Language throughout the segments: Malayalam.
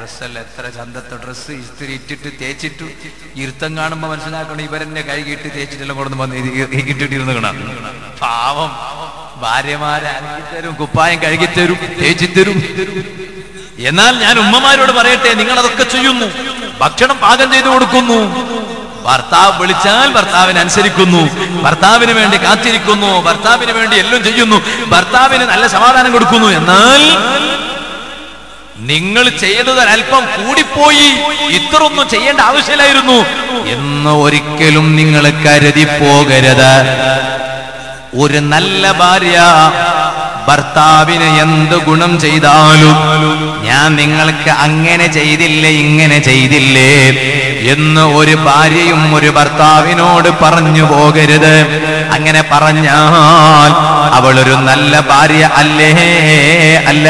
ഡ്രസ്സല്ല എത്ര ചന്തത്തെ ഡ്രസ്സ് ഇസ്തിരി ഇട്ടിട്ട് തേച്ചിട്ടു ഇരുത്തം കാണുമ്പോ മനസ്സിലാക്കണം ഇവരെന്നെ കഴുകിയിട്ട് തേച്ചിട്ടെല്ലാം കൊണ്ടു വന്ന് ഇട്ടിട്ടിരുന്ന് കാണാം പാവം ഭാര്യമാരെ അലക്കിത്തരും കുപ്പായം കഴുകിത്തരും തേച്ചിത്തരും എന്നാൽ ഞാൻ ഉമ്മമാരോട് പറയട്ടെ നിങ്ങൾ അതൊക്കെ ചെയ്യുന്നു ഭക്ഷണം പാകം ചെയ്തു കൊടുക്കുന്നു ഭർത്താവ് വിളിച്ചാൽ ഭർത്താവിനെ അനുസരിക്കുന്നു ഭർത്താവിന് വേണ്ടി കാത്തിരിക്കുന്നു ഭർത്താവിന് വേണ്ടി എല്ലാം ചെയ്യുന്നു ഭർത്താവിന് നല്ല സമാധാനം കൊടുക്കുന്നു എന്നാൽ നിങ്ങൾ ചെയ്തത് അല്പം കൂടിപ്പോയി ഇത്രയൊന്നും ചെയ്യേണ്ട ആവശ്യമില്ലായിരുന്നു എന്ന് ഒരിക്കലും നിങ്ങൾ കരുതി പോകരുത് ഒരു നല്ല ഭാര്യ ഭർത്താവിന് എന്ത് ഗുണം ചെയ്താലും ഞാൻ നിങ്ങൾക്ക് അങ്ങനെ ചെയ്തില്ലേ ഇങ്ങനെ ചെയ്തില്ലേ എന്ന് ഒരു ഭാര്യയും ഒരു ഭർത്താവിനോട് പറഞ്ഞു പോകരുത് അങ്ങനെ പറഞ്ഞാൽ അവളൊരു നല്ല ഭാര്യ അല്ലേ അല്ല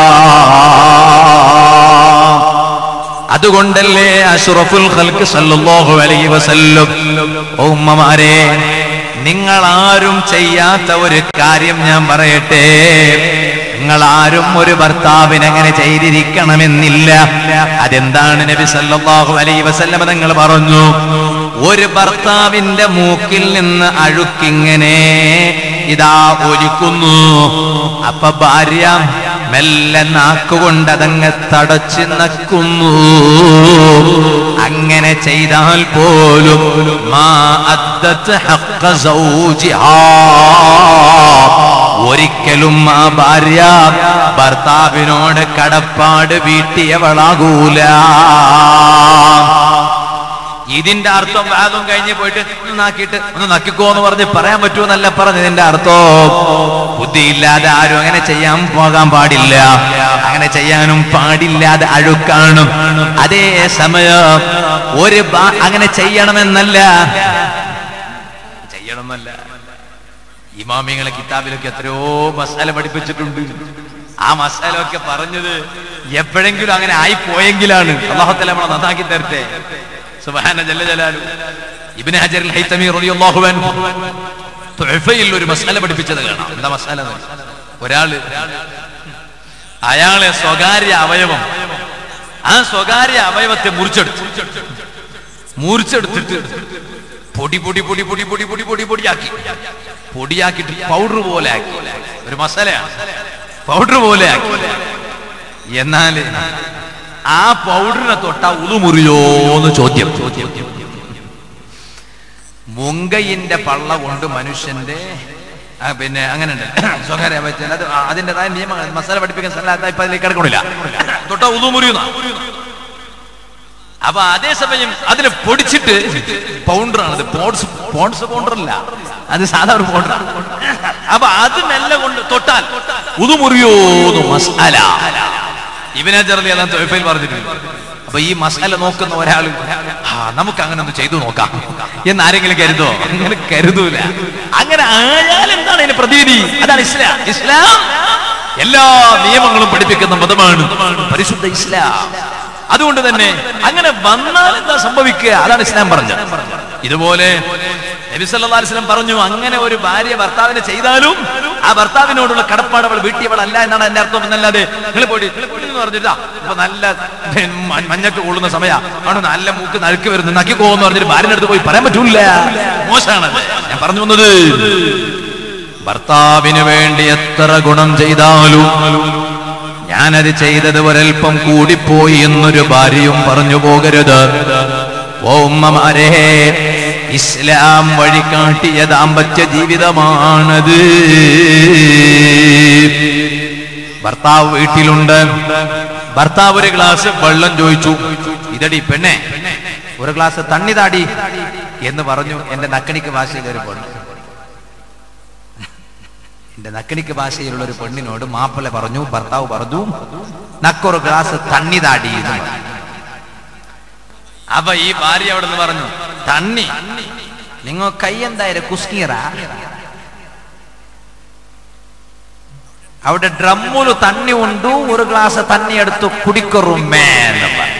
അതുകൊണ്ടല്ലേ അഷ്റഫുൽ ഖൽക്ക് സല്ലല്ലാഹു അലൈഹി വസല്ലം ഓ ഉമ്മമാരെ നിങ്ങൾ ആരും ചെയ്യാത്ത ഒരു കാര്യം ഞാൻ പറയട്ടെ നിങ്ങൾ ആരും ഒരു ഭർത്താവിന് അങ്ങനെ ചെയ്തിരിക്കണമെന്നില്ല അതെന്താണ് നബി സല്ലല്ലാഹു അലൈഹി വസല്ലം നിങ്ങൾ പറഞ്ഞു ഒരു ഭർത്താവിന്റെ മൂക്കിൽ നിന്ന് അഴുക്കിങ്ങനെ ഇതാ ഒലിക്കുന്നു അപ്പൊ ഭാര്യ മെല്ലെ നാക്കുകൊണ്ട് അതങ്ങ് തടച്ചു നക്കുന്നു അങ്ങനെ ചെയ്താൽ പോലും മാ അദ്ദത്ത് ഹഖ്ഖ സൗജിഹാ. ഒരിക്കലും ആ ഭാര്യ ഭർത്താവിനോട് കടപ്പാട് വീട്ടിയവളാകൂല ഇതിന്റെ അർത്ഥം വാദം കഴിഞ്ഞ് പോയിട്ട് ഒന്ന് നാക്കിയിട്ട് ഒന്ന് നക്കിക്കോ എന്ന് പറഞ്ഞ് പറയാൻ പറ്റുമെന്നല്ല പറഞ്ഞതിന്റെ അർത്ഥം ബുദ്ധിയില്ലാതെ ആരും അങ്ങനെ ചെയ്യാൻ പോകാൻ പാടില്ല അങ്ങനെ ചെയ്യാനും പാടില്ലാതെ അഴുക്കാണും അതേ സമയം ഒരു ബാ- അങ്ങനെ ചെയ്യണമെന്നല്ല ചെയ്യണമെന്നല്ല ഇമാമിങ്ങളെ കിതാബിലൊക്കെ എത്രയോ മസാല പഠിപ്പിച്ചിട്ടുണ്ട് ആ മസാല ഒക്കെ പറഞ്ഞത് എപ്പോഴെങ്കിലും അങ്ങനെ ആയി പോയെങ്കിലാണ് അള്ളാഹത്തല നമ്മളെ നന്നാക്കി തരട്ടെ സുബ്ഹാന ജല്ല ജലാലു ഇബ്നു ഹജർ അൽ ഹൈതമി റളിയല്ലാഹു അൻഹു തുഹഫയിൽ ഒരു മസാല പഠിപ്പിച്ചത് കാണാം എന്താ മസാല എന്ന്? ഒരാള് അയാളെ സ്വകാര്യ അവയവം ആ സ്വകാര്യ അവയവത്തെ മുറിച്ചെടുത്തു മുറിച്ചെടുത്തിട്ട് പൊടി പൊടി പൊടി പൊടി പൊടി പൊടി പൊടി പൊടിയാക്കി പൊടിയാക്കിയിട്ട് പൗഡർ പോലെ ആക്കി ഒരു മസാലയാണ് പൗഡർ പോലെ ആക്കി എന്നാല് ആ പൗഡറിനെ തൊട്ട ഉളു മുറിയോന്ന് ചോദ്യം മുങ്കയിന്റെ പള്ള കൊണ്ട് മനുഷ്യന്റെ ആ, പിന്നെ അങ്ങനെ ഉണ്ട് സ്വകാര്യ അവയവത്തിൽ അത് അതിൻ്റെതായ നിയമങ്ങൾ മസാല പഠിപ്പിക്കാൻ സ്ഥലം ഇപ്പൊ അതിലേക്ക് കിടക്കണില്ല തൊട്ട ഉളു മുറിയുന്ന അപ്പൊ അതേസമയം അതിനെ പൊടിച്ചിട്ട് പൗണ്ടറാണ് അത് പോൺസ് പോൺസ് പൗണ്ടർ അല്ല അത് സാധാ ഒരു പൗണ്ടർ അപ്പൊ അത് മെല്ലെ കൊണ്ട് തൊട്ടാൽ ഉതുമുറിയോന്ന് മസാല ഇവനെ ചെറുതി എല്ലാം തൊഴിൽ പറഞ്ഞിട്ടുണ്ട് അപ്പൊ ഈ മസാല നോക്കുന്ന ഒരാൾ ആ നമുക്ക് അങ്ങനെ ഒന്ന് ചെയ്തു നോക്കാം എന്ന് ആരെങ്കിലും കരുതോ അങ്ങനെ കരുതൂല അങ്ങനെ ആയാൽ എന്താണ് അതിന് പ്രതീതി അതാണ് ഇസ്ലാം ഇസ്ലാം എല്ലാ നിയമങ്ങളും പഠിപ്പിക്കുന്ന മതമാണ് പരിശുദ്ധ ഇസ്ലാം അതുകൊണ്ട് തന്നെ അങ്ങനെ വന്നാൽ എന്താ സംഭവിക്കുക അതാണ് ഇസ്ലാം പറഞ്ഞത് ഇതുപോലെ നബി സല്ലല്ലാഹു അലൈഹി വസല്ലം പറഞ്ഞു അങ്ങനെ ഒരു ഭാര്യ ഭർത്താവിനെ ചെയ്താലും ആ ഭർത്താവിനോടുള്ള കടപ്പാട് അവൾ വീട്ടിയവളല്ല എന്നാണ് എന്റെ അർത്ഥം എന്നല്ലാതെ നിങ്ങൾ പോയിട്ട് നിങ്ങൾ പോയിട്ട് എന്ന് പറഞ്ഞിട്ടാ ഇപ്പൊ നല്ല മ- മഞ്ഞക്ക് കൊള്ളുന്ന സമയ ആണ് നല്ല മൂക്ക് നഴുക്ക് വരുന്നു നക്കി പോകുന്നു പറഞ്ഞിട്ട് ഭാര്യന്റെ അടുത്ത് പോയി പറയാൻ പറ്റൂല മോശമാണ് ഞാൻ പറഞ്ഞു വന്നത് ഭർത്താവിന് വേണ്ടി എത്ര ഗുണം ചെയ്താലും ഞാനത് ചെയ്തത് ഒരൽപ്പം കൂടിപ്പോയി എന്നൊരു ഭാര്യയും പറഞ്ഞു പോകരുത് ഓ ഉമ്മമാരെ ഇസ്ലാം വഴി കാട്ടിയ ദാമ്പത്യ ജീവിതമാണത് ഭർത്താവ് വീട്ടിലുണ്ട് ഭർത്താവ് ഒരു ഗ്ലാസ് വെള്ളം ചോദിച്ചു ഇതടി പെണ്ണെ ഒരു ഗ്ലാസ് തണ്ണി താടി എന്ന് പറഞ്ഞു എന്റെ നക്കണിക്ക് ഭാഷയിൽ ഒരു പെണ്ണ് എന്റെ നക്കണിക്ക് ഭാഷയിലുള്ള ഒരു പെണ്ണിനോട് മാപ്പിള പറഞ്ഞു ഭർത്താവ് പറഞ്ഞു നക്കൊരു ഗ്ലാസ് തണ്ണി താടി എന്ന് പറഞ്ഞു. അപ്പൊ ഈ ഭാര്യ അവിടെ നിന്ന് പറഞ്ഞു തണ്ണി നിങ്ങൾ കൈ എന്തായാലും കുസ്കീറ അവിടെ ഡ്രമ്മില് തണ്ണി ഉണ്ടു ഒരു ഗ്ലാസ് തണ്ണി എടുത്ത് കുടിക്കൊറുമേ എന്ന് പറഞ്ഞു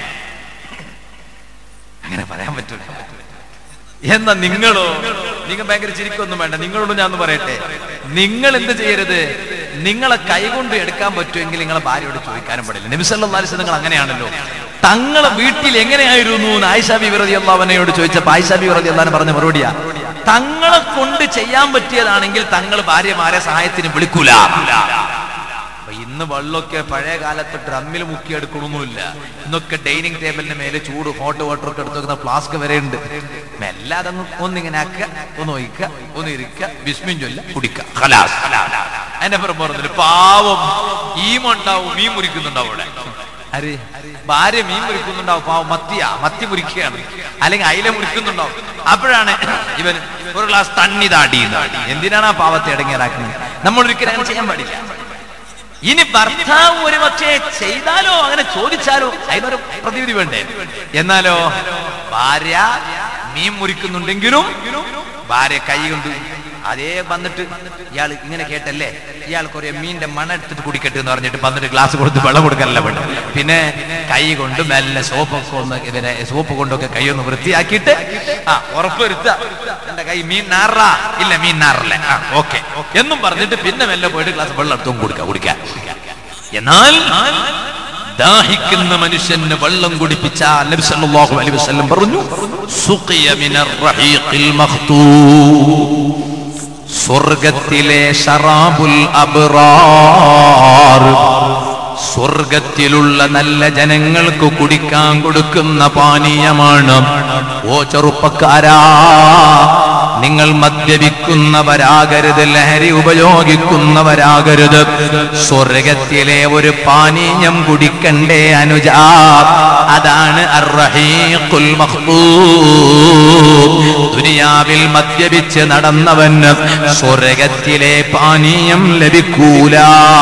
അങ്ങനെ പറയാൻ പറ്റൂല എന്നാ നിങ്ങളോ നിങ്ങൾ ഭയങ്കര ചിരിക്കൊന്നും വേണ്ട നിങ്ങളോട് ഞാൻ ഒന്ന് പറയട്ടെ നിങ്ങൾ എന്ത് ചെയ്യരുത് നിങ്ങളെ കൈകൊണ്ട് എടുക്കാൻ പറ്റുമെങ്കിൽ നിങ്ങളെ ഭാര്യയോട് ചോദിക്കാനും പാടില്ല നബിസല്ലാസ് നിങ്ങൾ അങ്ങനെയാണല്ലോ തങ്ങളെ വീട്ടിൽ എങ്ങനെയായിരുന്നു എന്ന് ആയിഷാബി വിറതി അള്ളാവനയോട് ചോദിച്ചപ്പോ ആയിഷാബി വിറതി അള്ളഹാൻ പറഞ്ഞ മറുപടിയാ തങ്ങളെ കൊണ്ട് ചെയ്യാൻ പറ്റിയതാണെങ്കിൽ തങ്ങൾ ഭാര്യമാരെ സഹായത്തിന് വിളിക്കൂല അപ്പൊ ഇന്ന് വെള്ളമൊക്കെ പഴയ കാലത്ത് ഡ്രമ്മിൽ മുക്കിയെടുക്കണമൊന്നുമില്ല ഇന്നൊക്കെ ഡൈനിങ് ടേബിളിന് മേലെ ചൂട് ഹോട്ട് വാട്ടർ ഒക്കെ എടുത്ത് വെക്കുന്ന ഫ്ലാസ്ക് വരെ ഉണ്ട് മെല്ലെ അതങ്ങ് ഒന്നിങ്ങനെ ആക്കുക ഒന്ന് ഒഴിക്കുക ഒന്ന് ഇരിക്കുക ബിസ്മിൻ ചൊല്ല കുടിക്കുക ഖലാസ്. അതിന്റെ അപ്പുറം പറഞ്ഞില്ല പാവം ഈമുണ്ടാവും മീൻ മുറിക്കുന്നുണ്ടാവും അവിടെ അരെ ഭാര്യ മീൻ മുറിക്കുന്നുണ്ടാവും പാവം മത്തിയാ മത്തി മുറിക്കുകയാണ് അല്ലെങ്കിൽ അയില മുറിക്കുന്നുണ്ടാവും അപ്പോഴാണ് ഇവൻ ഒരു ഗ്ലാസ് തണ്ണി താടി എന്തിനാണ് ആ പാവത്തെ ഇടങ്ങേറാക്കുന്നത് നമ്മൾ ഒരിക്കലും അങ്ങനെ ചെയ്യാൻ പാടില്ല ഇനി ഭർത്താവ് ഒരു പക്ഷേ ചെയ്താലോ അങ്ങനെ ചോദിച്ചാലോ അതിനൊരു പ്രതിവിധി വേണ്ടേ എന്നാലോ ഭാര്യ മീൻ മുറിക്കുന്നുണ്ടെങ്കിലും ഭാര്യ കൈ കൊണ്ട് അതേ വന്നിട്ട് ഇയാൾ ഇങ്ങനെ കേട്ടല്ലേ ഇയാൾക്ക് ഒരു മീന്റെ മണ എടുത്തിട്ട് കുടിക്കട്ടെ എന്ന് പറഞ്ഞിട്ട് വന്നിട്ട് ഗ്ലാസ് കൊടുത്ത് വെള്ളം കൊടുക്കാനല്ല വേണ്ട പിന്നെ കൈ കൊണ്ട് മെല്ലെ സോപ്പൊക്കെ ഒന്ന് ഇവരെ സോപ്പ് കൊണ്ടൊക്കെ കൈ ഒന്ന് വൃത്തിയാക്കിയിട്ട് ആ ഉറപ്പുവരുത്തുക എന്റെ കൈ മീൻ നാറാ ഇല്ല മീൻ നാറല്ലേ ആ ഓക്കെ എന്നും പറഞ്ഞിട്ട് പിന്നെ മെല്ലെ പോയിട്ട് ഗ്ലാസ് വെള്ളം എടുത്തും കൊടുക്കുക കുടിക്കാൻ എന്നാൽ ദാഹിക്കുന്ന മനുഷ്യന് വെള്ളം കുടിപ്പിച്ചാൽ നബി സല്ലല്ലാഹു അലൈഹി വസല്ലം പറഞ്ഞു സുഖിയ മിനർ റഹീഖിൽ മഖ്തൂം സ്വർഗത്തിലെ ഷറാബുൽ അബ്റാർ സ്വർഗത്തിലുള്ള നല്ല ജനങ്ങൾക്ക് കുടിക്കാൻ കൊടുക്കുന്ന പാനീയമാണ് ഓ ചെറുപ്പക്കാരാ നിങ്ങൾ മദ്യപിക്കുന്നവരാകരുത് ലഹരി ഉപയോഗിക്കുന്നവരാകരുത് സ്വർഗത്തിലെ ഒരു പാനീയം കുടിക്കണ്ടേ അനുജ അതാണ് അർറഹീഖുൽ മഖ്ബൂം ദുനിയാവിൽ മദ്യപിച്ച് നടന്നവന് സ്വർഗത്തിലെ പാനീയം ലഭിക്കൂല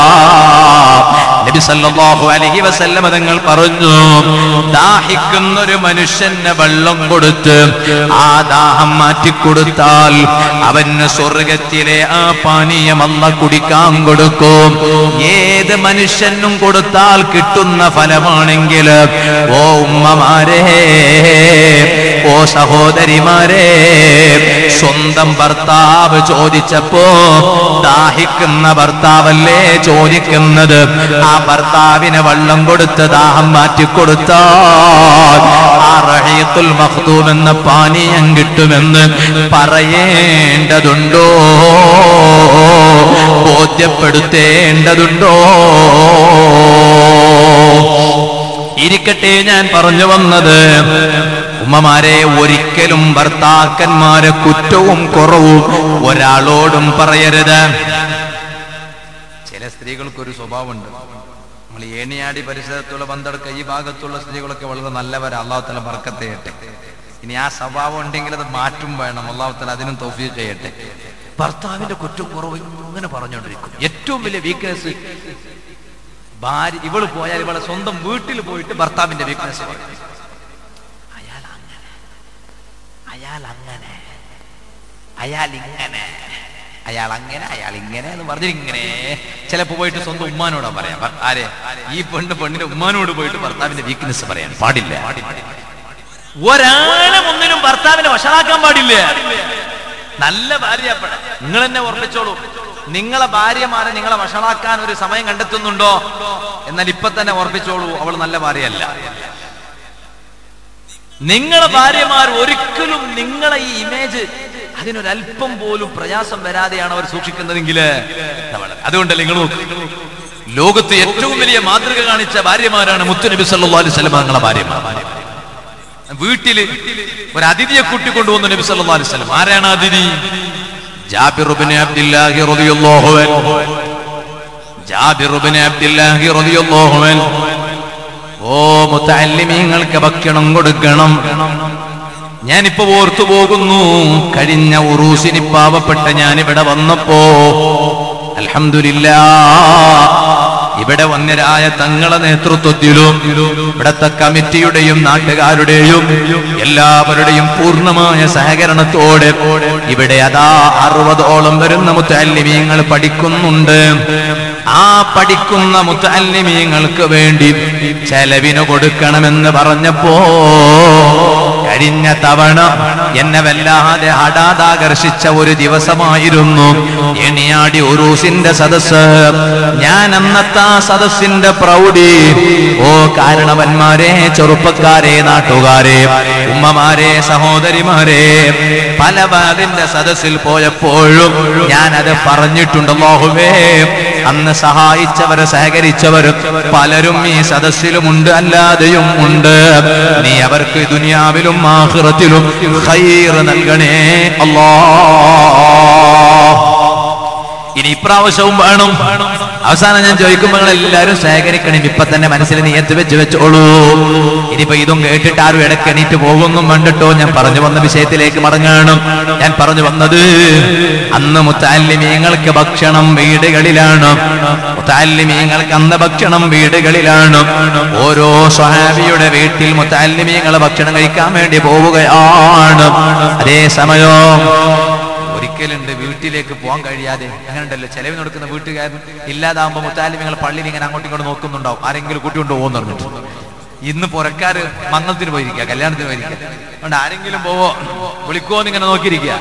നബി സല്ലല്ലാഹു അലൈഹി വസല്ലമ തങ്ങൾ പറഞ്ഞു ദാഹിക്കുന്ന ഒരു മനുഷ്യന് വെള്ളം കൊടുത്ത് ആ ദാഹം മാറ്റിക്കൊടുത്താൽ അവന് സ്വർഗത്തിലെ ആ പാനീയം അല്ല കുടിക്കാൻ കൊടുക്കും ഏത് മനുഷ്യനും കൊടുത്താൽ കിട്ടുന്ന ഫലമാണെങ്കിൽ ഓ ഉമ്മമാരെ ഓ സഹോദരിമാരെ സ്വന്തം ഭർത്താവ് ചോദിച്ചപ്പോ ദാഹിക്കുന്ന ഭർത്താവല്ലേ ചോദിക്കുന്നത് ആ ഭർത്താവിന് വെള്ളം കൊടുത്ത് ദാഹം മാറ്റിക്കൊടുത്താൽ ആ റഹീത്തുൽ മഖ്ദൂം എന്ന പാനീയം കിട്ടുമെന്ന് പറയേണ്ടതുണ്ടോ ബോധ്യപ്പെടുത്തേണ്ടതുണ്ടോ ഇരിക്കട്ടെ ഞാൻ പറഞ്ഞു വന്നത് ഉമ്മമാരെ ഒരിക്കലും ഭർത്താക്കന്മാരെ കുറ്റവും കുറവും ഒരാളോടും പറയരുത് ചില സ്ത്രീകൾക്ക് ഒരു സ്വഭാവമുണ്ട് നമ്മൾ ഏണിയാടി പരിസരത്തുള്ള പന്തടക്ക ഈ ഭാഗത്തുള്ള സ്ത്രീകളൊക്കെ വളരെ നല്ലവരാ അള്ളാഹുത്തല ബർക്കത്ത് ചെയ്യട്ടെ ഇനി ആ സ്വഭാവം ഉണ്ടെങ്കിൽ അത് മാറ്റും വേണം അള്ളാഹുത്തല അതിനും തൗഫീഖ് ചെയ്യട്ടെ ഭർത്താവിന്റെ കുറ്റക്കുറവ് ഇങ്ങനെ പറഞ്ഞുകൊണ്ടിരിക്കും ഏറ്റവും വലിയ വീക്ക്നെസ് ഭാര്യ ഇവള് പോയാൽ ഇവളെ സ്വന്തം വീട്ടിൽ പോയിട്ട് ഭർത്താവിന്റെ വീക്ക്നെസ് പറയും അയാൾ അങ്ങനെ അയാൾ അങ്ങനെ അയാൾ ഇങ്ങനെ അയാൾ അങ്ങനെ അയാൾ ഇങ്ങനെ എന്ന് പറഞ്ഞിട്ട് ഇങ്ങനെ ചിലപ്പോ പോയിട്ട് സ്വന്തം ഉമ്മാനോടാ പറയാം ഭർ- ആരെ ഈ പെണ്ണ് പെണ്ണിന്റെ ഉമ്മാനോട് പോയിട്ട് ഭർത്താവിന്റെ വീക്ക്നെസ് പറയാൻ പാടില്ല ഒരാളെ ഒന്നിനും ഭർത്താവിനെ വഷളാക്കാൻ പാടില്ല നല്ല ഭാര്യ നിങ്ങൾ തന്നെ ഓർമ്മിച്ചോളൂ നിങ്ങളെ ഭാര്യമാരെ നിങ്ങളെ വഷളാക്കാൻ ഒരു സമയം കണ്ടെത്തുന്നുണ്ടോ എന്നാൽ ഇപ്പൊ തന്നെ ഓർമ്മിച്ചോളൂ അവൾ നല്ല ഭാര്യയല്ല നിങ്ങളെ ഭാര്യമാർ ഒരിക്കലും നിങ്ങളെ ഈ ഇമേജ് അതിനൊരല്പം പോലും പ്രയാസം വരാതെയാണ് അവർ സൂക്ഷിക്കുന്നതെങ്കിൽ അതുകൊണ്ടല്ലേ നിങ്ങൾ നോക്കൂ ലോകത്ത് ഏറ്റവും വലിയ മാതൃക കാണിച്ച ഭാര്യമാരാണ് മുത്തുനബി സല്ലല്ലാഹു അലൈഹി വസല്ലം നിങ്ങളെ ഭാര്യമാർ വീട്ടില് ഒരു അതിഥിയെ കൂട്ടിക്കൊണ്ടുവന്നു നബി സല്ലല്ലാഹു അലൈഹി വസല്ലം ആരാണ് അതിഥി ജാബിർ ഇബ്നു അബ്ദുല്ലാഹി റളിയല്ലാഹു അൻഹു ജാബിർ ഇബ്നു അബ്ദുല്ലാഹി റളിയല്ലാഹു അൻഹു ഓ മുത്തല്ലിമീങ്ങൾക്ക് ഭക്ഷണം കൊടുക്കണം ഞാനിപ്പോ ഓർത്തു പോകുന്നു കഴിഞ്ഞ ഉറൂസിന് പാവപ്പെട്ട ഞാൻ ഇവിടെ വന്നപ്പോ അൽഹംദുലില്ലാ ഇവിടെ വന്നരായ തങ്ങളെ നേതൃത്വത്തിലും ഇവിടത്തെ കമ്മിറ്റിയുടെയും നാട്ടുകാരുടെയും എല്ലാവരുടെയും പൂർണ്ണമായ സഹകരണത്തോടെ ഇവിടെ അതാ അറുപതോളം വരുന്ന മുത്തല്ലിമീങ്ങൾ പഠിക്കുന്നുണ്ട് ആ പഠിക്കുന്ന മുത്തല്ലിമീങ്ങൾക്ക് വേണ്ടി ചെലവിന് കൊടുക്കണമെന്ന് പറഞ്ഞപ്പോ കഴിഞ്ഞ തവണ എന്നെ വല്ലാതെ ഹഠാതാകർഷിച്ച ഒരു ദിവസമായിരുന്നു എണിയാടി ഉറൂസിന്റെ സദസ് ഞാൻ അന്നത്തെ ആ സദസ്സിന്റെ പ്രൗഢി ഓ കാരണവന്മാരെ ചെറുപ്പക്കാരെ നാട്ടുകാരെ ഉമ്മമാരെ സഹോദരിമാരെ പല വാതിന്റെ സദസ്സിൽ പോയപ്പോഴും ഞാനത് പറഞ്ഞിട്ടുണ്ട് അല്ലാഹുവേ അന്ന് സഹായിച്ചവര് സഹകരിച്ചവരും പലരും ഈ സദസ്സിലുമുണ്ട് അല്ലാതെയും ഉണ്ട് നീ അവർക്ക് ദുനിയാവിലും ആഖിറത്തിലും ഖൈർ നൽകണേ അല്ലാ ഇനി ഇപ്രാവശ്യവും വേണം അവസാനം ഞാൻ ചോദിക്കുമ്പോൾ നിങ്ങൾ എല്ലാവരും ശേഖരിക്കണം ഇപ്പൊ തന്നെ മനസ്സിൽ നീയത്ത് വെച്ച് വെച്ചോളൂ ഇനിയിപ്പോ ഇതും കേട്ടിട്ട് ആരും ഇടയ്ക്ക് എണീറ്റ് പോകുന്നും കണ്ടിട്ടോ ഞാൻ പറഞ്ഞു വന്ന വിഷയത്തിലേക്ക് മടങ്ങണം ഞാൻ പറഞ്ഞു വന്നത് അന്ന് മുത്താലിമീങ്ങൾക്ക് ഭക്ഷണം വീടുകളിലാണ് മുത്താലിമീങ്ങൾക്ക് അന്ന് ഭക്ഷണം വീടുകളിലാണ് ഓരോ സ്വഹാബിയുടെ വീട്ടിൽ മുത്താലിമീങ്ങളെ ഭക്ഷണം കഴിക്കാൻ വേണ്ടി പോവുകയാണ് അതേ സമയം ഒരിക്കലുണ്ട് വീട്ടിലേക്ക് പോകാൻ കഴിയാതെ അങ്ങനെ ഉണ്ടല്ലോ ചെലവിന് കൊടുക്കുന്ന വീട്ടുകാരൻ ഇല്ലാതാവുമ്പോ മുത്താലും നിങ്ങൾ പള്ളിയിൽ ഇങ്ങനെ അങ്ങോട്ടും ഇങ്ങോട്ടും നോക്കുന്നുണ്ടാവും ആരെങ്കിലും കൂട്ടിക്കൊണ്ട് പോകുന്നു പറഞ്ഞിട്ട് ഇന്ന് പുറക്കാര് മംഗളത്തിന് പോയിരിക്കുക കല്യാണത്തിന് പോയിരിക്കുക അതുകൊണ്ട് ആരെങ്കിലും പോവോ വിളിക്കോന്ന് ഇങ്ങനെ നോക്കിയിരിക്കുക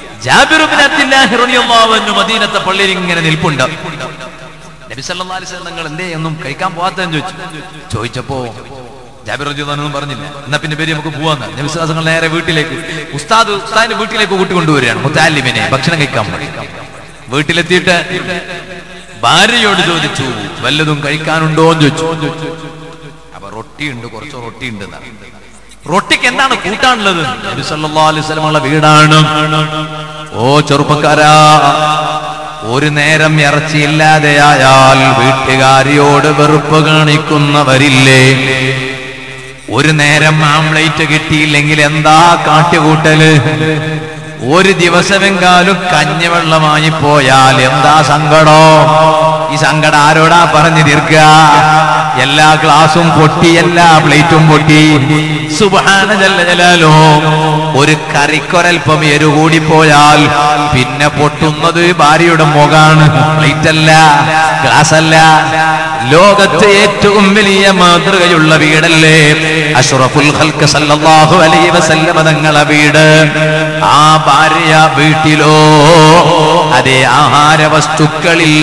ജാബിറുബിനു മദീനത്തെ പള്ളിയിൽ ഇങ്ങനെ നിൽപ്പുണ്ട് നബി സല്ലല്ലാഹു അലൈഹി വസല്ലം നിങ്ങൾ എന്തേ ഒന്നും കഴിക്കാൻ പോവാത്തെന്ന് ചോദിച്ചു ചോദിച്ചപ്പോ ജാബിർ റളിയല്ലാഹു പറഞ്ഞില്ല എന്നാ പിന്നെ പേര് നമുക്ക് പോവാന്ന് നബിസ്വാസങ്ങൾ നേരെ വീട്ടിലേക്ക് ഉസ്താദ് ഉസ്താദിന്റെ വീട്ടിലേക്ക് കൂട്ടി കൊണ്ടുവരികയാണ് മുത്താലിമിനെ ഭക്ഷണം കഴിക്കാൻ വേണ്ടി വീട്ടിലെത്തിയിട്ട് ഭാര്യയോട് ചോദിച്ചു വല്ലതും കഴിക്കാനുണ്ടോ എന്ന് ചോദിച്ചു അപ്പൊ റൊട്ടിയുണ്ട് കുറച്ച് റൊട്ടിയുണ്ട് എന്നാണ്. റൊട്ടിക്ക് എന്താണ് കൂട്ടാനുള്ളത് നബി സല്ലല്ലാഹു അലൈഹി വസല്ലമയുടെ വീടാണ് ഓ ചെറുപ്പക്കാരാ ഒരു നേരം ഇറച്ചിയില്ലാതെയായാൽ വീട്ടുകാരിയോട് വെറുപ്പ് കാണിക്കുന്നവരില്ലേ ഒരു നേരം ആംപ്ലേറ്റ് കിട്ടിയില്ലെങ്കിൽ എന്താ കാട്ടുകൂട്ടല് ഒരു ദിവസമെങ്കാലും കഞ്ഞിവെള്ളമായി പോയാൽ എന്താ സങ്കടോ ഈ സങ്കടം ആരോടാ പറഞ്ഞു തീർക്കുക എല്ലാ ഗ്ലാസും പൊട്ടി എല്ലാ പ്ലേറ്റും പൊട്ടി സുബാന ജലജലാലോ ഒരു കറിക്കൊരൽപ്പം എരു കൂടി പോയാൽ പിന്നെ പൊട്ടുന്നത് ഭാര്യയുടെ മുഖാണ് പ്ലേറ്റ് അല്ല ഗ്ലാസ് അല്ല ലോകത്തെ ഏറ്റവും വലിയ മാതൃകയുള്ള വീടല്ലേ അഷ്റഫുൽ ഖൽക്ക് സല്ലല്ലാഹു അലൈഹി വസല്ലമ തങ്ങളെ വീട് ആ ഭാര്യ വീട്ടിലോ അതേ ആഹാര വസ്തുക്കളില്ല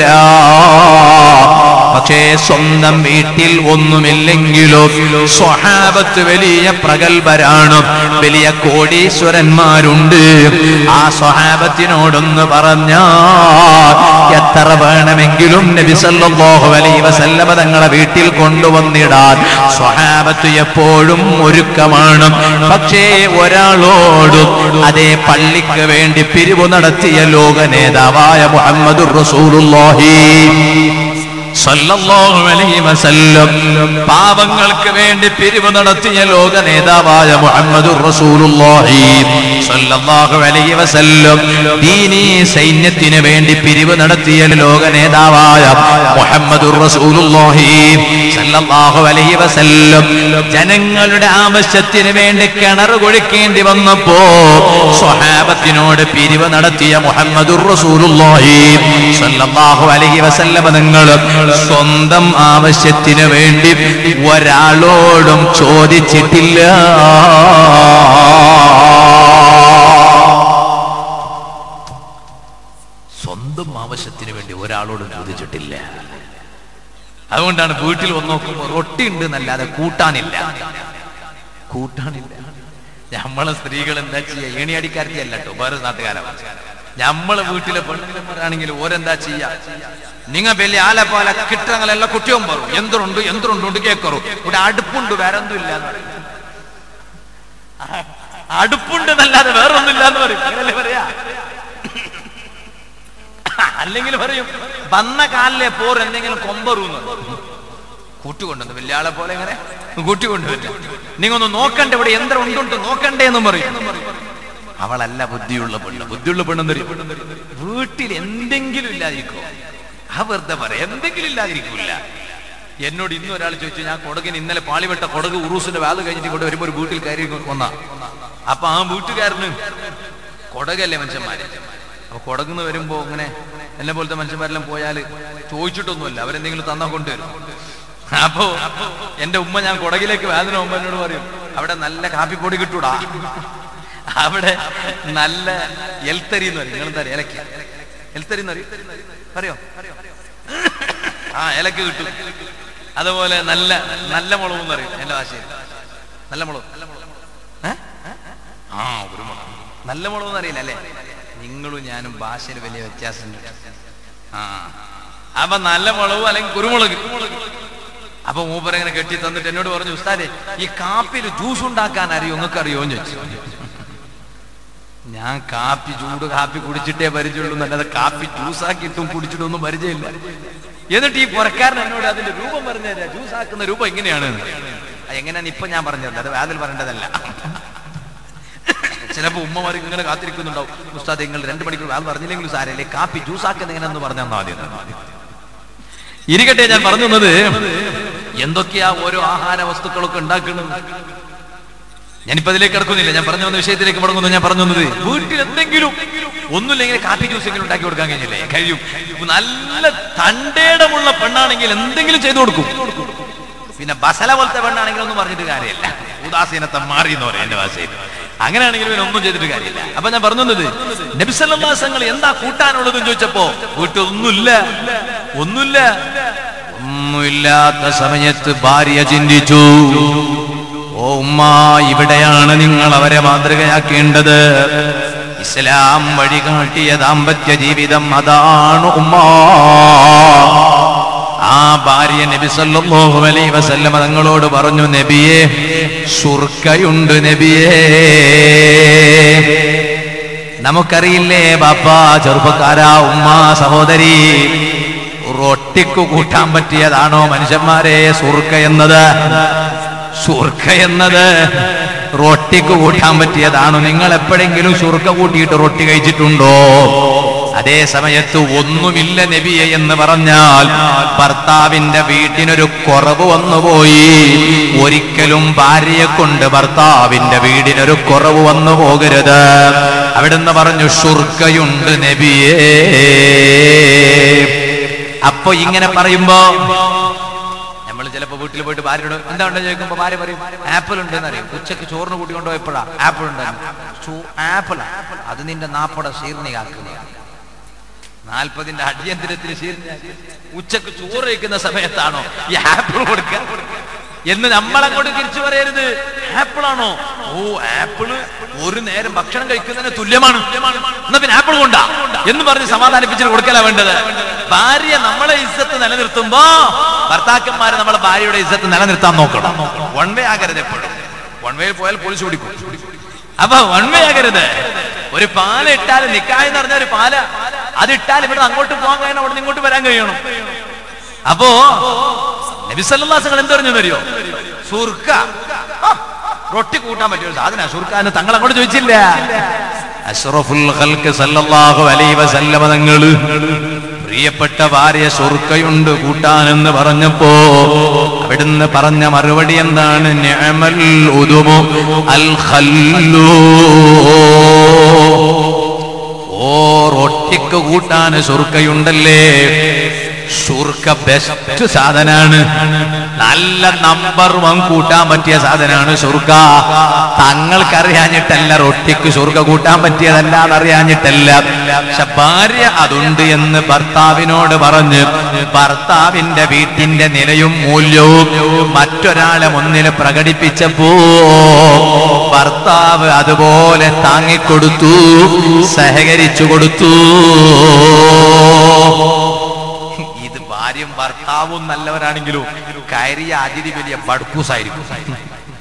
പക്ഷേ സ്വന്തം വീട്ടിൽ ഒന്നുമില്ലെങ്കിലോ സ്വഹാബത്ത് വലിയ പ്രഗത്ഭരാണ് വലിയ കോടീശ്വരന്മാരുണ്ട് ആ സ്വഹാബത്തിനോടൊന്ന് പറഞ്ഞാൽ എത്ര വേണമെങ്കിലും നബി സല്ലല്ലാഹു അലൈഹി വസല്ലമ തങ്ങളെ വീട്ടിൽ കൊണ്ടുവന്നിടാൻ സ്വഹാബത്ത് എപ്പോഴും ഒരുക്കമാണ് പക്ഷേ ഒരാളോടും അതേ പള്ളിക്ക് വേണ്ടി പിരിവ് നടത്തിയ ലോക നേതാവായ മുഹമ്മദുർ റസൂലുള്ളാഹി സല്ലല്ലാഹു അലൈഹി വസല്ലം പാവങ്ങൾക്ക് വേണ്ടി പിരിവ് നടത്തിയ ലോക നേതാവായ മുഹമ്മദുർ റസൂലുള്ളാഹി സല്ലല്ലാഹു അലൈഹി വസല്ലം ദീനീ സൈന്യത്തിന് വേണ്ടി പിരിവ് നടത്തിയ ലോക നേതാവായ മുഹമ്മദുർ റസൂലുള്ളാഹി സല്ലല്ലാഹു അലൈഹി വസല്ലം ജനങ്ങളുടെ ആവശ്യത്തിന് വേണ്ടി കിണർ കുഴിക്കേണ്ടി വന്നപ്പോ സ്വഹാബത്തിനോട് പിരിവ് നടത്തിയ മുഹമ്മദുർ റസൂലുള്ളാഹി സല്ലല്ലാഹു അലൈഹി വസല്ലം നിങ്ങൾ സ്വന്തം ആവശ്യത്തിന് വേണ്ടി ഒരാളോടും ചോദിച്ചിട്ടില്ല സ്വന്തം ആവശ്യത്തിന് വേണ്ടി ഒരാളോടും ചോദിച്ചിട്ടില്ല അതുകൊണ്ടാണ് വീട്ടിൽ വന്ന് നോക്കുമ്പോൾ റൊട്ടി ഉണ്ട് എന്നല്ലാതെ കൂട്ടാനില്ല കൂട്ടാനില്ല നമ്മളെ സ്ത്രീകൾ എന്താ ചെയ്യാ ഏണിയടിക്കാരത്തി അല്ല കേട്ടോ വേറെ നാട്ടുകാരാണ് നമ്മളെ വീട്ടിലെ പെണ്ണുങ്ങളാണെങ്കിൽ ഓരെന്താ ചെയ്യാ നിങ്ങ വലിയ ആല പോലെ കിട്ടങ്ങളെല്ലാം കുട്ടിയും പറയും എന്തുണ്ട് എന്തുണ്ട് കേക്കറു ഇവിടെ അടുപ്പുണ്ട് വേറെ ഒന്നും ഇല്ല എന്ന് പറയും. അടുപ്പുണ്ട് എന്നല്ലാതെ വേറെ ഒന്നും ഇല്ല എന്ന് പറയും അങ്ങനല്ലേ പറയാ അല്ലെങ്കിൽ പറയും വന്ന കാലിലെ പോർ എന്തെങ്കിലും കൊമ്പറൂന്ന് കൂട്ടുകൊണ്ടുവന്ന് വലിയ ആളെ പോലെ ഇങ്ങനെ കൂട്ടിക്കൊണ്ടുവരില്ല നിങ്ങൾ ഒന്ന് നോക്കണ്ട ഇവിടെ യന്ത്രം ഉണ്ടുണ്ട് നോക്കണ്ടേ എന്നും പറയും അവളല്ല ബുദ്ധിയുള്ള പെണ്ണ് ബുദ്ധിയുള്ള പെണ്ണെന്ന് വീട്ടിൽ എന്തെങ്കിലും ഇല്ലാതിരിക്കോ ആ വെറുതെ പറയാം എന്തെങ്കിലും ഇല്ലാതിരിക്കൂല എന്നോട് ഇന്ന് ഒരാൾ ചോദിച്ചു ഞാൻ കൊടകിന് ഇന്നലെ പാളിവെട്ട കൊടക് ഉറൂസിന്റെ വാത് കഴിഞ്ഞിട്ട് ഇവിടെ വരുമ്പോ ഒരു വീട്ടിൽ കയറി വന്ന അപ്പൊ ആ വീട്ടുകാരന് കൊടകല്ലേ മനുഷ്യന്മാര് അപ്പൊ കൊടകുന്ന് വരുമ്പോ ഇങ്ങനെ എന്നെ പോലത്തെ മനുഷ്യന്മാരെല്ലാം പോയാൽ ചോദിച്ചിട്ടൊന്നുമല്ല അവരെന്തെങ്കിലും തന്നാ കൊണ്ടുവരും അപ്പോ എന്റെ ഉമ്മ ഞാൻ കൊടകിലേക്ക് വേദന പോകുമ്പോ എന്നോട് പറയും അവിടെ നല്ല കാപ്പിപ്പൊടി കിട്ടൂടാ അവിടെ നല്ല എൽത്തരി എന്ന് പറയും നിങ്ങളെന്താ അറിയാം ഇലക്ക എൽത്തരി എന്ന് പറയും അറിയോ ആ ഇലക്ക് കിട്ടും അതുപോലെ നല്ല നല്ല മുളക് എന്ന് പറയും എന്റെ ഭാഷയിൽ നല്ല മുളക് ഏ? ആ ഒരു മുളക് നല്ല മുളക് എന്ന് അറിയില്ല അല്ലേ നിങ്ങളും ഞാനും ഭാഷയിൽ വലിയ വ്യത്യാസമുണ്ട് ആ അപ്പൊ നല്ല മുളകും അല്ലെങ്കിൽ കുരുമുളക് അപ്പൊ മൂപ്പരങ്ങനെ കെട്ടി തന്നിട്ട് എന്നോട് പറഞ്ഞു ഉസ്താദെ ഈ കാപ്പിയിൽ ജ്യൂസ് ഉണ്ടാക്കാൻ അറിയോ നിങ്ങൾക്ക് അറിയോ എന്ന് ചോദിച്ചു ഞാൻ കാപ്പി ചൂട് കാപ്പി കുടിച്ചിട്ടേ പരിചയമുള്ളൂ എന്നല്ലാതെ കാപ്പി ജ്യൂസാക്കിയിട്ടും കുടിച്ചിട്ടൊന്നും പരിചയമില്ല എന്നിട്ട് ഈ പുറക്കാരൻ എന്നോട് അതിന്റെ രൂപം പറഞ്ഞു തരാം ജ്യൂസ് ആക്കുന്ന രൂപം എങ്ങനെയാണ് എന്ന്. അത് എങ്ങനെയാന്ന് ഇപ്പൊ ഞാൻ പറഞ്ഞത് അത് വാതിൽ പറയേണ്ടതല്ല ചിലപ്പോ ഉമ്മമാർ ഇങ്ങനെ കാത്തിരിക്കുന്നുണ്ടാവും ഉസ്താദ് നിങ്ങൾ രണ്ട് മണിക്കൂർ വാൽ പറഞ്ഞില്ലെങ്കിലും സാരല്ലേ കാപ്പി ജ്യൂസ് ആക്കുന്ന എങ്ങനെയെന്ന് പറഞ്ഞാൽ മതി ഇരിക്കട്ടെ ഞാൻ പറഞ്ഞു വന്നത് എന്തൊക്കെയാ ഓരോ ആഹാര വസ്തുക്കളൊക്കെ ഉണ്ടാക്കുന്നത് ഞാനിപ്പോ അതിലേക്ക് കിടക്കുന്നില്ല ഞാൻ പറഞ്ഞു വന്ന വിഷയത്തിലേക്ക് മടങ്ങുന്നു ഞാൻ പറഞ്ഞു വന്നത് വീട്ടിൽ എന്തെങ്കിലും ഒന്നുമില്ലെങ്കിൽ കാപ്പി ജ്യൂസ് എങ്കിലും ഉണ്ടാക്കി കൊടുക്കാൻ കഴിഞ്ഞില്ലേ കഴിയും നല്ല തണ്ടേടമുള്ള പെണ്ണാണെങ്കിൽ എന്തെങ്കിലും ചെയ്തു കൊടുക്കും പിന്നെ ബസല പോലത്തെ പെണ്ണാണെങ്കിൽ ഒന്നും പറഞ്ഞിട്ട് കാര്യമില്ല ഉദാസീനത്തെ മാറി എന്ന് പറയാം എന്റെ ഭാഷയിൽ അങ്ങനെയാണെങ്കിൽ പിന്നെ ഒന്നും ചെയ്തിട്ട് കാര്യമില്ല അപ്പൊ ഞാൻ പറഞ്ഞു വന്നത് നബിസല്ലാസങ്ങൾ എന്താ കൂട്ടാനുള്ളതെന്ന് ചോദിച്ചപ്പോ വീട്ടിൽ ഒന്നുമില്ല ഒന്നുമില്ല ഒന്നുമില്ലാത്ത സമയത്ത് ഭാര്യ ചിന്തിച്ചു ഓ ഉമ്മ ഇവിടെയാണ് നിങ്ങൾ അവരെ മാതൃകയാക്കേണ്ടത് ഇസ്ലാം വഴി കാട്ടിയ ദാമ്പത്യ ജീവിതം അതാണ് ഉമ്മ ആ ഭാര്യ നബി സല്ലല്ലാഹു അലൈഹി വസല്ലമ തങ്ങളോട് പറഞ്ഞു നബിയെ സുർക്കയുണ്ട് നബിയേ നമുക്കറിയില്ലേ ബാപ്പ ചെറുപ്പക്കാരാ ഉമ്മ സഹോദരി റൊട്ടിക്കു കൂട്ടാൻ പറ്റിയതാണോ മനുഷ്യന്മാരെ സുർക്ക എന്നത് സുർക്ക എന്നത് റൊട്ടിക്ക് കൂട്ടാൻ പറ്റിയതാണോ നിങ്ങൾ എപ്പോഴെങ്കിലും സുർക്ക കൂട്ടിയിട്ട് റൊട്ടി കഴിച്ചിട്ടുണ്ടോ അതേ സമയത്ത് ഒന്നുമില്ല നബിയെ എന്ന് പറഞ്ഞാൽ ഭർത്താവിന്റെ വീട്ടിനൊരു കുറവ് വന്നുപോയി ഒരിക്കലും ഭാര്യയെ കൊണ്ട് ഭർത്താവിന്റെ വീടിനൊരു കുറവ് വന്നു പോകരുത് അവിടുന്ന് പറഞ്ഞു ഷുർക്കയുണ്ട് നബിയേ അപ്പൊ ഇങ്ങനെ പറയുമ്പോ നമ്മൾ ചിലപ്പോ വീട്ടിൽ പോയിട്ട് ഭാര്യയോട് എന്താ ഉണ്ടോ ചോദിക്കുമ്പോ ഭാര്യ പറയും ആപ്പിൾ ഉണ്ടെന്ന് അറിയും ഉച്ചക്ക് ചോറിന് കൂട്ടി കൊണ്ടുപോയപ്പോഴാ ആപ്പിൾ ഉണ്ട് ആപ്പിൾ അത് നിന്റെ നാപ്പട ശീർണിയാക്കുക നാൽപ്പതിന്റെ അടിയന്തരത്തിന് ശീർണി ഉച്ചക്ക് ചോറ് കഴിക്കുന്ന സമയത്താണോ ഈ ആപ്പിൾ കൊടുക്കുക എന്ന് നമ്മളങ്ങോട്ട് തിരിച്ചു പറയരുത് ആപ്പിൾ ആണോ ഓ ആപ്പിള് ഒരു നേരം ഭക്ഷണം കഴിക്കുന്നതിന് തുല്യമാണ് എന്നാ പിന്നെ ആപ്പിൾ കൊണ്ടാ എന്ന് പറഞ്ഞ് സമാധാനിപ്പിച്ചിട്ട് കൊടുക്കല വേണ്ടത് ഭാര്യ നമ്മളെ ഇസ്സത്ത് നിലനിർത്തുമ്പോ ഭർത്താക്കന്മാര് നമ്മളെ ഭാര്യയുടെ ഇസ്സത്ത് നിലനിർത്താൻ നോക്കണം വൺ വേ ആകരുത് എപ്പോഴും വൺ വേ പോയാൽ പോലീസ് പിടിക്കും അപ്പൊ വൺ വേ ആകരുത് ഒരു പാല ഇട്ടാൽ നിക്കായ എന്ന് പറഞ്ഞ ഒരു പാല അത് ഇട്ടാൽ ഇവിടെ അങ്ങോട്ട് പോകാൻ കഴിയണം അവിടെ ഇങ്ങോട്ട് വരാൻ കഴിയണം അപ്പോ നബിസല്ലാസങ്ങൾ എന്ത് പറഞ്ഞു അറിയോ സുർക്ക ആ, റൊട്ടി കൂട്ടാൻ പറ്റിയ ഒരു സാധന സുർക്ക എന്ന് തങ്ങൾ അങ്ങോട്ട് ചോദിച്ചില്ല അഷ്റഫുൽ ഖൽക്ക് സല്ലല്ലാഹു അലൈഹി വസല്ലമ തങ്ങള് പ്രിയപ്പെട്ട ഭാര്യ സുർക്കയുണ്ട് കൂട്ടാനെന്ന് പറഞ്ഞപ്പോ അവിടുന്ന് പറഞ്ഞ മറുപടി എന്താണ് നിഅമൽ ഉദുമു അൽ ഖല്ലൂ ഓ റൊട്ടിക്ക് കൂട്ടാൻ സുർക്കയുണ്ടല്ലേ സുർക്ക ബെസ്റ്റ് സാധനാണ് നല്ല നമ്പർ വൺ കൂട്ടാൻ പറ്റിയ സാധനാണ് സുർക്ക തങ്ങൾക്കറിയാഞ്ഞിട്ടല്ല റൊട്ടിക്ക് സുർക്ക കൂട്ടാൻ പറ്റിയതല്ല എന്നറിയാഞ്ഞിട്ടല്ല പക്ഷെ ഭാര്യ അതുണ്ട് എന്ന് ഭർത്താവിനോട് പറഞ്ഞ് ഭർത്താവിന്റെ വീട്ടിന്റെ നിലയും മൂല്യവും മറ്റൊരാളെ മുന്നിൽ പ്രകടിപ്പിച്ചപ്പോ ഭർത്താവ് അതുപോലെ താങ്ങിക്കൊടുത്തു സഹകരിച്ചു കൊടുത്തു ഇത് ഭാര്യയും ഭർത്താവും നല്ലവരാണെങ്കിലും കയറിയ അതിഥി വലിയ ബഡ്കൂസായിരിക്കും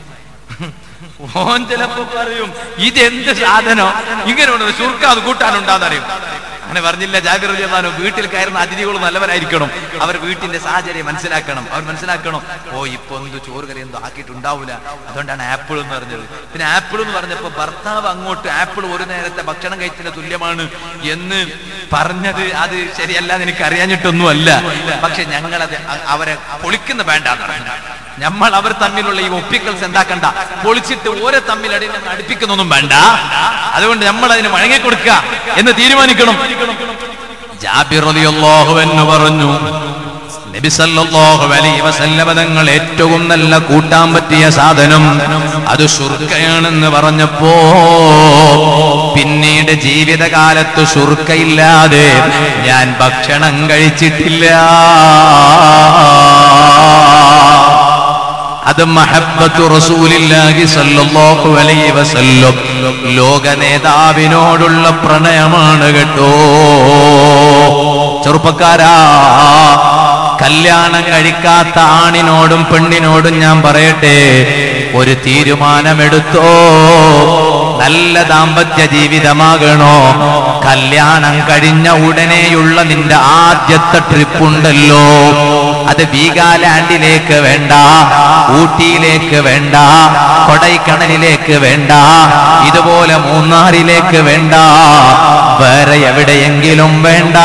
ഓൻ ചിലപ്പോ പറയും ഇതെന്ത് സാധനം ഇങ്ങനെയുണ്ട് ശുർക്ക അത് കൂട്ടാനുണ്ടാന്നറിയും അങ്ങനെ പറഞ്ഞില്ല ജാഗ്രത വീട്ടിൽ കയറുന്ന അതിഥികൾ നല്ലവരായിരിക്കണം അവർ വീട്ടിന്റെ സാഹചര്യം മനസ്സിലാക്കണം അവർ മനസ്സിലാക്കണം ഓ ഇപ്പൊ എന്ത് ചോറ് കറി എന്തോ ആക്കിയിട്ടുണ്ടാവൂല അതുകൊണ്ടാണ് ആപ്പിൾ എന്ന് പറഞ്ഞത് പിന്നെ ആപ്പിൾ എന്ന് പറഞ്ഞപ്പോ ഭർത്താവ് അങ്ങോട്ട് ആപ്പിൾ ഒരു നേരത്തെ ഭക്ഷണം കഴിച്ചതിന് തുല്യമാണ് എന്ന് പറഞ്ഞത് അത് ശരിയല്ല എന്ന് എനിക്ക് അറിയാഞ്ഞിട്ടൊന്നും അല്ല പക്ഷെ ഞങ്ങളത് അ- അവരെ പൊളിക്കുന്ന വേണ്ട നമ്മൾ അവർ തമ്മിലുള്ള ഈ ഒപ്പിക്കൽസ് എന്താക്കണ്ട പൊളിച്ചിട്ട് ഓരോ തമ്മിൽ അടി അടുപ്പിക്കുന്നൊന്നും വേണ്ട അതുകൊണ്ട് നമ്മൾ അതിന് വഴങ്ങിക്കൊടുക്കുക എന്ന് തീരുമാനിക്കണം ജാബിർ റളിയല്ലാഹു അൻഹു പറഞ്ഞു നബി സല്ലല്ലാഹു അലൈഹി വസല്ലമ തങ്ങൾ ഏറ്റവും നല്ല കൂട്ടാൻ പറ്റിയ സാധനം അത് ശുർക്കയാണെന്ന് പറഞ്ഞപ്പോ പിന്നീട് ജീവിതകാലത്ത് ശുർക്കയില്ലാതെ ഞാൻ ഭക്ഷണം കഴിച്ചിട്ടില്ല അത് മഹബത്തു റസൂലില്ലാഹി സല്ലല്ലാഹു അലൈഹി വസല്ലം ലോക നേതാവിനോടുള്ള പ്രണയമാണ് കേട്ടോ ചെറുപ്പക്കാരാ കല്യാണം കഴിക്കാത്ത ആണിനോടും പെണ്ണിനോടും ഞാൻ പറയട്ടെ ഒരു തീരുമാനമെടുത്തോ നല്ല ദാമ്പത്യ ജീവിതമാകണോ കല്യാണം കഴിഞ്ഞ ഉടനെയുള്ള നിന്റെ ആദ്യത്തെ ട്രിപ്പ് ഉണ്ടല്ലോ അത് വീഗാലാൻഡിലേക്ക് വേണ്ട ഊട്ടിയിലേക്ക് വേണ്ട കൊടൈക്കണലിലേക്ക് വേണ്ട ഇതുപോലെ മൂന്നാറിലേക്ക് വേണ്ട വേറെ എവിടെയെങ്കിലും വേണ്ട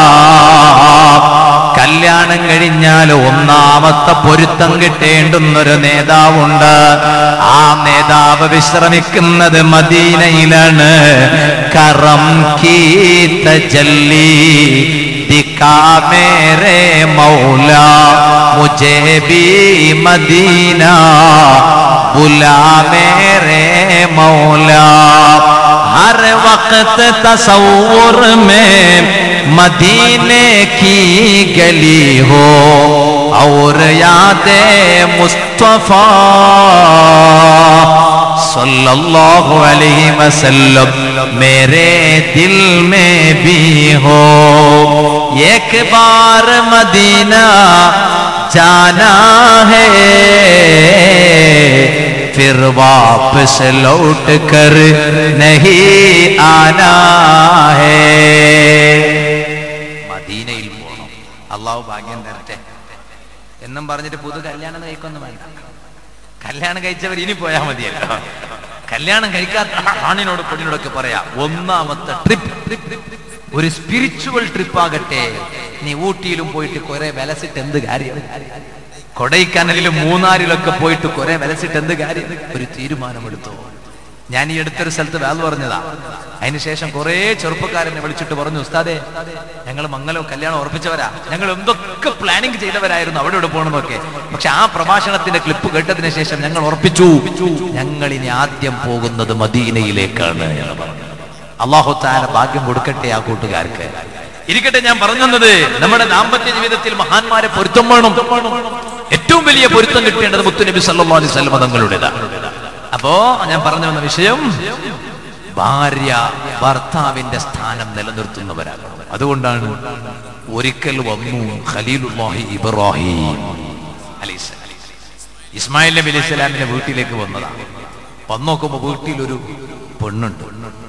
കല്യാണം കഴിഞ്ഞാൽ ഒന്നാമത്തെ പൊരുത്തം കിട്ടേണ്ടുന്നൊരു നേതാവുണ്ട് ആ നേതാവ് വിശ്രമിക്കുന്നത് മദീനയിലാണ് കറം കീത്ത ജല്ലി ദിക്കാ മേരെ മൗല മുझे भी मदीना बुला मेरे मौला हर वक्त तस्वुर में मदीने की गली हो और याद मुस्तफा सल्लल्लाहु अलैहि वसल्लम मेरे दिल में भी हो एक बार मदीना जाना है फिर वापस लौट कर नहीं आना है മദീനയിൽ പോകണം അള്ളാഹു ഭാഗ്യം തരട്ടെ എന്നും പറഞ്ഞിട്ട് പുതു കല്യാണം കഴിക്കൊന്നും വേണ്ട കല്യാണം കഴിച്ചവർ ഇനി പോയാൽ മതിയല്ലോ കല്യാണം കഴിക്കാത്ത ആണിനോട് പെണ്ണിനോടൊക്കെ പറയാ ഒന്നാമത്തെ ട്രിപ്പ് ഒരു സ്പിരിച്വൽ ട്രിപ്പ് ആകട്ടെ നീ ഊട്ടിയിലും പോയിട്ട് കുറെ വിലസിട്ട് എന്ത് കാര്യം കൊടൈക്കനലിലും മൂന്നാറിലൊക്കെ പോയിട്ട് കുറെ വിലസിട്ട് എന്ത് കാര്യം ഒരു തീരുമാനമെടുത്തോ ഞാൻ ഈ അടുത്തൊരു സ്ഥലത്ത് വേൽ പറഞ്ഞതാ അതിനുശേഷം കുറെ ചെറുപ്പക്കാരനെ വിളിച്ചിട്ട് പറഞ്ഞു ഉസ്താദെ ഞങ്ങൾ മംഗലം കല്യാണം ഉറപ്പിച്ചവരാ ഞങ്ങൾ എന്തൊക്കെ പ്ലാനിങ് ചെയ്തവരായിരുന്നു അവിടെ ഇവിടെ പോകണമെന്നൊക്കെ പക്ഷെ ആ പ്രഭാഷണത്തിന്റെ ക്ലിപ്പ് കേട്ടതിന് ശേഷം ഞങ്ങൾ ഉറപ്പിച്ചു ഞങ്ങൾ ഇനി ആദ്യം പോകുന്നത് മദീനയിലേക്കാണ് എന്ന് പറഞ്ഞു അള്ളാഹു താല ഭാഗ്യം കൊടുക്കട്ടെ ആ കൂട്ടുകാർക്ക് ഇരിക്കട്ടെ ഞാൻ പറഞ്ഞത് നമ്മുടെ ദാമ്പത്യ ജീവിതത്തിൽ മഹാന്മാരെ പൊരുത്തം വേണം ഏറ്റവും വലിയ പൊരുത്തം കിട്ടേണ്ടത് മുത്തുനബി സല്ലല്ലാഹു അലൈഹി വസല്ലം തങ്ങളുടേതാണ് അപ്പോ ഞാൻ പറഞ്ഞു വന്ന വിഷയം ഭാര്യ ഭർത്താവിന്റെ സ്ഥാനം നിലനിർത്തുന്നവരാകണം അതുകൊണ്ടാണ് ഒരിക്കൽ വന്നു ഖലീലുല്ലാഹി ഇബ്രാഹിം അലൈഹിസ്സലാം ഇസ്മായിൽ നബി അലൈഹി സ്വലാമിന്റെ വീട്ടിലേക്ക് വന്നതാണ് വന്നു നോക്കുമ്പോ വീട്ടിലൊരു പെണ്ണുണ്ട്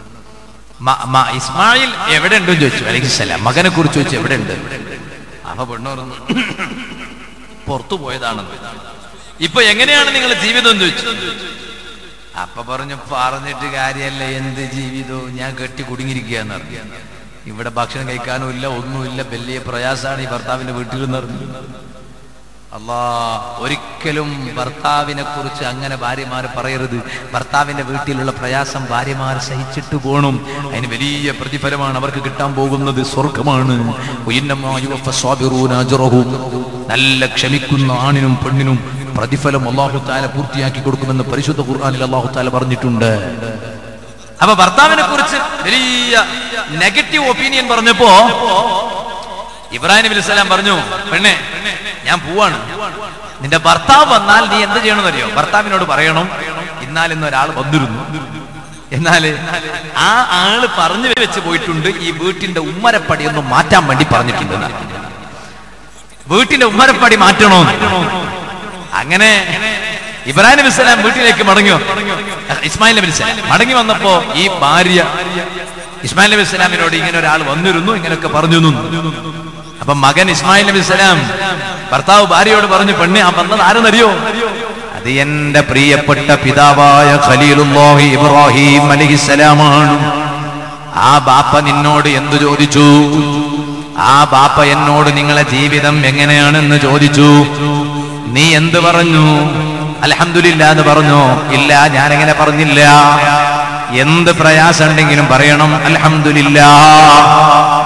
മ- മ- ഇസ്മായിൽ എവിടെ ഉണ്ടെന്ന് ചോദിച്ചു അലൈഹിസ്സലാം മകനെ കുറിച്ച് ചോദിച്ചു എവിടെ ഉണ്ട് അപ്പൊ പെണ്ണു പറഞ്ഞു പുറത്തു പോയതാണെന്ന് ഇപ്പൊ എങ്ങനെയാണ് നിങ്ങളുടെ ജീവിതം എന്ന് ചോദിച്ചു അപ്പൊ പറഞ്ഞു പറഞ്ഞിട്ട് കാര്യമല്ല എന്ത് ജീവിതവും ഞാൻ കെട്ടി കുടുങ്ങിയിരിക്കുകയെന്ന് പറഞ്ഞു ഇവിടെ ഭക്ഷണം കഴിക്കാനും ഇല്ല ഒന്നുമില്ല വലിയ പ്രയാസമാണ് ഈ ഭർത്താവിന്റെ വീട്ടിൽ നിന്ന് പറഞ്ഞു അല്ലാ ഒരിക്കലും ഭർത്താവിനെ കുറിച്ച് അങ്ങനെ ഭാര്യമാർ പറയരുത് ഭർത്താവിന്റെ വീട്ടിലുള്ള പ്രയാസം ഭാര്യമാർ സഹിച്ചിട്ട് പോകണം അതിന് വലിയ പ്രതിഫലമാണ് അവർക്ക് കിട്ടാൻ പോകുന്നത് സ്വർഗമാണ് ഉയന്നമാ യുവഫ സ്വാബിറൂന അജ്റഹും. നല്ല ക്ഷമിക്കുന്ന ആണിനും പെണ്ണിനും പ്രതിഫലം അള്ളാഹു താല പൂർത്തിയാക്കി കൊടുക്കുമെന്ന് പരിശുദ്ധ ഖുർആനിൽ അള്ളാഹു താല പറഞ്ഞിട്ടുണ്ട് അപ്പൊ ഭർത്താവിനെ കുറിച്ച് വലിയ നെഗറ്റീവ് ഒപ്പീനിയൻ പറഞ്ഞപ്പോ ഇബ്രാഹിം നബി സ്വലാം പറഞ്ഞു പെണ്ണെ ഞാൻ പോവാണ് നിന്റെ ഭർത്താവ് വന്നാൽ നീ എന്ത് ചെയ്യണമെന്ന് അറിയോ ഭർത്താവിനോട് പറയണം എന്നാൽ ഇന്ന് ഒരാൾ വന്നിരുന്നു എന്നാല് ആ ആള് പറഞ്ഞു വെച്ച് പോയിട്ടുണ്ട് ഈ വീട്ടിന്റെ ഉമ്മരപ്പടി ഒന്ന് മാറ്റാൻ വേണ്ടി പറഞ്ഞിട്ടുണ്ട് എന്നാണ്. വീട്ടിന്റെ ഉമ്മരപ്പടി മാറ്റണോ അങ്ങനെ ഇബ്രാഹിം നബി സ്വലാം വീട്ടിലേക്ക് മടങ്ങിയോ ഇസ്മായിൽ നബി സ്വലാം മടങ്ങി വന്നപ്പോ ഈ ഭാര്യ ഇസ്മായിൽ നബി സ്വലാമിനോട് ഇങ്ങനെ ഒരാൾ വന്നിരുന്നു ഇങ്ങനെയൊക്കെ പറഞ്ഞു നിന്നു. അപ്പൊ മകൻ ഇസ്മായിൽ നബി സ്വലാം ഭർത്താവ് ഭാര്യയോട് പറഞ്ഞു പെണ്ണെ ആ വന്നത് ആരെന്നറിയോ അത് എന്റെ പ്രിയപ്പെട്ട പിതാവായ ഖലീലുല്ലാഹി ഇബ്രാഹിം അലഹിസലാമാണ് ആ ബാപ്പ നിന്നോട് എന്തു ചോദിച്ചു ആ ബാപ്പ എന്നോട് നിങ്ങളെ ജീവിതം എങ്ങനെയാണെന്ന് ചോദിച്ചു നീ എന്ത് പറഞ്ഞു അലഹമില്ല എന്ന് പറഞ്ഞു ഇല്ല ഞാനെങ്ങനെ പറഞ്ഞില്ല എന്ത് പ്രയാസം ഉണ്ടെങ്കിലും പറയണം അലഹമില്ല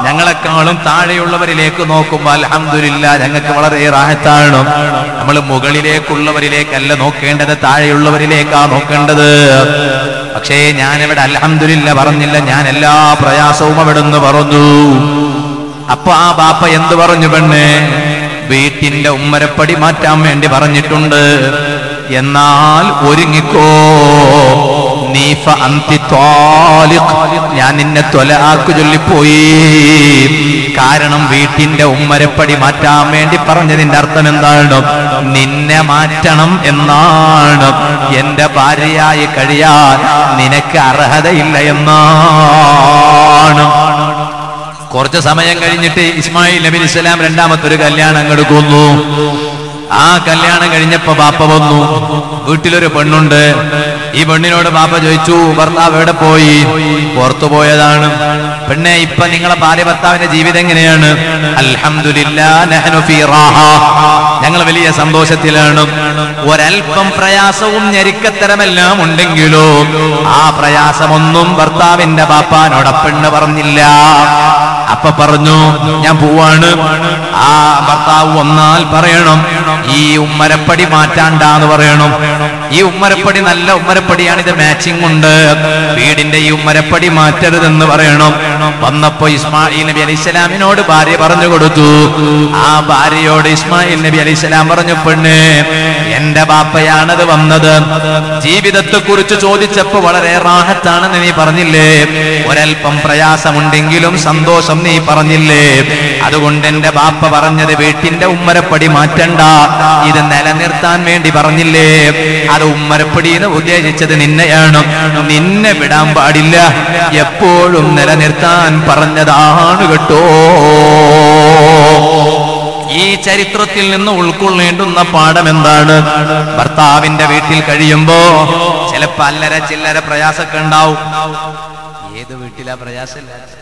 ഞങ്ങളെക്കാളും താഴെയുള്ളവരിലേക്ക് നോക്കുമ്പോൾ അൽഹംദുലില്ല ഞങ്ങൾക്ക് വളരെ റാഹത്താണ് നമ്മൾ മുകളിലേക്കുള്ളവരിലേക്കല്ല നോക്കേണ്ടത് താഴെയുള്ളവരിലേക്കാ നോക്കേണ്ടത് പക്ഷേ ഞാനിവിടെ അൽഹംദുലില്ല പറഞ്ഞില്ല ഞാൻ എല്ലാ പ്രയാസവും അവിടുന്ന് പറഞ്ഞു അപ്പൊ ആ ബാപ്പ എന്ത് പറഞ്ഞു പെണ്ണ് വീട്ടിന്റെ ഉമ്മരപ്പടി മാറ്റാൻ വേണ്ടി പറഞ്ഞിട്ടുണ്ട് എന്നാൽ ഒരുങ്ങിക്കോ നീഫ അന്തി ത്വാലിഖ്. ഞാൻ നിന്നെ തൊലാക്ക് ചൊല്ലിപ്പോയി കാരണം വീട്ടിന്റെ ഉമ്മരപ്പടി മാറ്റാൻ വേണ്ടി പറഞ്ഞതിന്റെ അർത്ഥം എന്താണ് നിന്നെ മാറ്റണം എന്നാണ് എന്റെ ഭാര്യയായി കഴിയാൻ നിനക്ക് അർഹതയില്ല എന്നാണ് കുറച്ച് സമയം കഴിഞ്ഞിട്ട് ഇസ്മായിൽ നബി ഇസ്ലാം രണ്ടാമത്തെ ഒരു കല്യാണം കൊടുക്കുന്നു ആ കല്യാണം കഴിഞ്ഞപ്പോ ബാപ്പ വന്നു വീട്ടിലൊരു പെണ്ണുണ്ട് ഈ പെണ്ണിനോട് ബാപ്പ ചോദിച്ചു ഭർത്താവ് എവിടെ പോയി പുറത്തു പോയതാണ് പെണ്ണെ ഇപ്പൊ നിങ്ങളെ ഭാര്യ ഭർത്താവിന്റെ ജീവിതം എങ്ങനെയാണ് അൽഹംദുലില്ലാ നഹ്നു ഫീ റാഹ ഞങ്ങൾ വലിയ സന്തോഷത്തിലാണ് ഒരൽപ്പം പ്രയാസവും ഞെരുക്കത്തരമെല്ലാം ഉണ്ടെങ്കിലോ ആ പ്രയാസമൊന്നും ഭർത്താവിന്റെ ബാപ്പാനോട് പെണ്ണ് പറഞ്ഞില്ല അപ്പൊ പറഞ്ഞു ഞാൻ പോവാണ് ആ ഭർത്താവ് വന്നാൽ പറയണം ഈ ഉമ്മരപ്പടി മാറ്റാണ്ടാന്ന് പറയണം ഈ ഉമ്മരപ്പടി നല്ല ഉമ്മരപ്പടിയാണ് ഇത് മാച്ചിങ് ഉണ്ട് വീടിന്റെ ഈ ഉമ്മരപ്പടി മാറ്റരുതെന്ന് പറയണം വന്നപ്പോ ഇസ്മായിൽ നബി അലി ഇസ്ലാമിനോട് ഭാര്യ പറഞ്ഞു കൊടുത്തു ആ ഭാര്യയോട് ഇസ്മായിൽ നബി അലി ഇസ്ലാം പറഞ്ഞു പെണ്ണ് എന്റെ ബാപ്പയാണത് വന്നത് ജീവിതത്തെ കുറിച്ച് ചോദിച്ചപ്പോ വളരെ റാഹത്താണെന്ന് നീ പറഞ്ഞില്ലേ ഒരൽപ്പം പ്രയാസമുണ്ടെങ്കിലും സന്തോഷം നീ പറഞ്ഞില്ലേ അതുകൊണ്ട് എന്റെ ബാപ്പ പറഞ്ഞത് വീട്ടിന്റെ ഉമ്മരപ്പടി മാറ്റണ്ട ഇത് നിലനിർത്താൻ വേണ്ടി പറഞ്ഞില്ലേ അത് ഉമ്മരപ്പടി എന്ന് ഉദ്ദേശിച്ചത് നിന്നെയാണ് നിന്നെ വിടാൻ പാടില്ല എപ്പോഴും നിലനിർത്താൻ പറഞ്ഞതാണ് കേട്ടോ ഈ ചരിത്രത്തിൽ നിന്ന് ഉൾക്കൊള്ളേണ്ടുന്ന പാഠം എന്താണ് ഭർത്താവിന്റെ വീട്ടിൽ കഴിയുമ്പോ ചിലപ്പോ അല്ലര ചില്ലര പ്രയാസമൊക്കെ ഉണ്ടാവും ഏത് വീട്ടിലാ പ്രയാസമില്ല